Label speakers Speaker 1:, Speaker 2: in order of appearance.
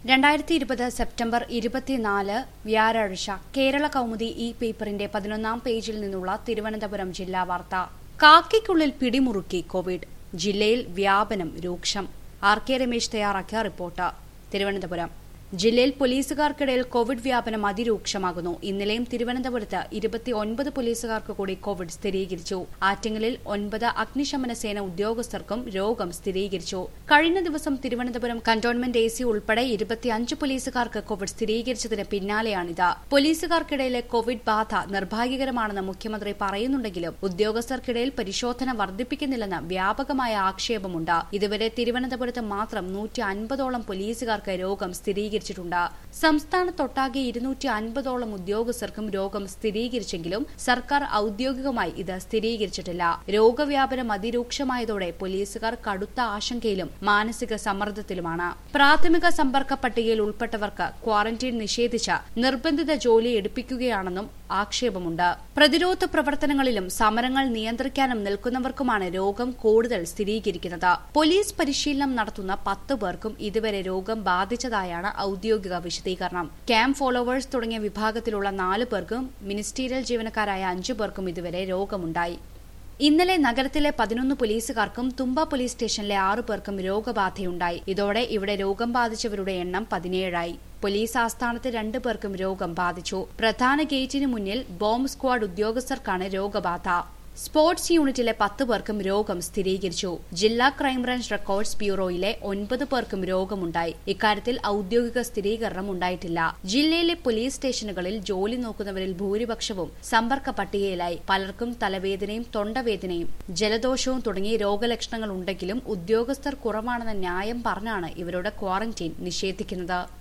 Speaker 1: രണ്ടായിരത്തി ഇരുപത് സെപ്റ്റംബർ ഇരുപത്തിനാല് വ്യാഴാഴ്ച കേരള കൗമുദി ഈ പേപ്പറിന്റെ പതിനൊന്നാം പേജിൽ നിന്നുള്ള തിരുവനന്തപുരം ജില്ലാ വാർത്ത കാക്കിക്കുള്ളിൽ പിടിമുറുക്കി കോവിഡ് ജില്ലയിൽ വ്യാപനം രൂക്ഷം ആർ കെ രമേശ് തയ്യാറാക്കിയ റിപ്പോർട്ട് തിരുവനന്തപുരം ജില്ലയിൽ പോലീസുകാർക്കിടയിൽ കോവിഡ് വ്യാപനം അതിരൂക്ഷമാകുന്നു ഇന്നലെയും തിരുവനന്തപുരത്ത് ഇരുപത്തിയൊൻപത് പോലീസുകാർക്ക് കൂടി കോവിഡ് സ്ഥിരീകരിച്ചു ആറ്റിങ്ങലിൽ ഒൻപത് അഗ്നിശമന സേന ഉദ്യോഗസ്ഥർക്കും രോഗം സ്ഥിരീകരിച്ചു കഴിഞ്ഞ ദിവസം തിരുവനന്തപുരം കന്റോൺമെന്റ് എ സി ഉൾപ്പെടെ ഇരുപത്തിയഞ്ച് പോലീസുകാർക്ക് കോവിഡ് സ്ഥിരീകരിച്ചതിന് പിന്നാലെയാണിത് പോലീസുകാർക്കിടയിലെ കോവിഡ് ബാധ നിർഭാഗ്യകരമാണെന്ന് മുഖ്യമന്ത്രി പറയുന്നുണ്ടെങ്കിലും ഉദ്യോഗസ്ഥർക്കിടയിൽ പരിശോധന വർദ്ധിപ്പിക്കുന്നില്ലെന്ന് വ്യാപകമായ ആക്ഷേപമുണ്ട് ഇതുവരെ തിരുവനന്തപുരത്ത് മാത്രം നൂറ്റി അൻപതോളം പോലീസുകാർക്ക് രോഗം സ്ഥിരീകരിച്ചിട്ടുണ്ട് സംസ്ഥാനത്തൊട്ടാകെ ഇരുന്നൂറ്റി അൻപതോളം ഉദ്യോഗസ്ഥർക്കും രോഗം സ്ഥിരീകരിച്ചെങ്കിലും സർക്കാർ ഔദ്യോഗികമായി ഇത് സ്ഥിരീകരിച്ചിട്ടില്ല രോഗവ്യാപനം അതിരൂക്ഷമായതോടെ പോലീസുകാർ കടുത്ത ആശങ്കയിലും മാനസിക സമ്മർദ്ദത്തിലുമാണ് പ്രാഥമിക സമ്പർക്ക പട്ടികയിൽ ഉൾപ്പെട്ടവർക്ക് ക്വാറന്റീൻ നിഷേധിച്ച് നിർബന്ധിത ജോലി എടുപ്പിക്കുകയാണെന്നും ആക്ഷേപമുണ്ട് പ്രതിരോധ പ്രവർത്തനങ്ങളിലും സമരങ്ങൾ നിയന്ത്രിക്കാനും നിൽക്കുന്നവർക്കുമാണ് രോഗം കൂടുതൽ സ്ഥിരീകരിക്കുന്നത് പോലീസ് പരിശീലനം നടത്തുന്ന പത്ത് പേർക്കും ഇതുവരെ രോഗം ബാധിച്ചതായാണ് ഔദ്യോഗിക വിശദീകരണം ക്യാമ്പ് ഫോളോവേഴ്സ് തുടങ്ങിയ വിഭാഗത്തിലുള്ള നാല് പേർക്കും മിനിസ്റ്റീരിയൽ ജീവനക്കാരായ അഞ്ചു പേർക്കും ഇതുവരെ രോഗമുണ്ടായി ഇന്നലെ നഗരത്തിലെ പതിനൊന്ന് പോലീസുകാർക്കും തുമ്പ പോലീസ് സ്റ്റേഷനിലെ ആറു പേർക്കും രോഗബാധയുണ്ടായി ഇതോടെ ഇവിടെ രോഗം ബാധിച്ചവരുടെ എണ്ണം പതിനേഴായി പോലീസ് ആസ്ഥാനത്ത് രണ്ടു പേർക്കും രോഗം ബാധിച്ചു പ്രധാന ഗേറ്റിന് മുന്നിൽ ബോംബ് സ്ക്വാഡ് ഉദ്യോഗസ്ഥർക്കാണ് രോഗബാധ സ്പോർട്സ് യൂണിറ്റിലെ പത്ത് പേർക്കും രോഗം സ്ഥിരീകരിച്ചു ജില്ലാ ക്രൈംബ്രാഞ്ച് റെക്കോർഡ്സ് ബ്യൂറോയിലെ ഒൻപത് പേർക്കും രോഗമുണ്ടായി ഇക്കാര്യത്തിൽ ഔദ്യോഗിക സ്ഥിരീകരണം ഉണ്ടായിട്ടില്ല ജില്ലയിലെ പോലീസ് സ്റ്റേഷനുകളിൽ ജോലി നോക്കുന്നവരിൽ ഭൂരിപക്ഷവും സമ്പർക്ക പട്ടികയിലായി പലർക്കും തലവേദനയും തൊണ്ടവേദനയും ജലദോഷവും തുടങ്ങിയ രോഗലക്ഷണങ്ങൾ ഉണ്ടെങ്കിലും ഉദ്യോഗസ്ഥർ കുറവാണെന്ന ന്യായം പറഞ്ഞാണ് ഇവരുടെ ക്വാറന്റീൻ നിഷേധിക്കുന്നത്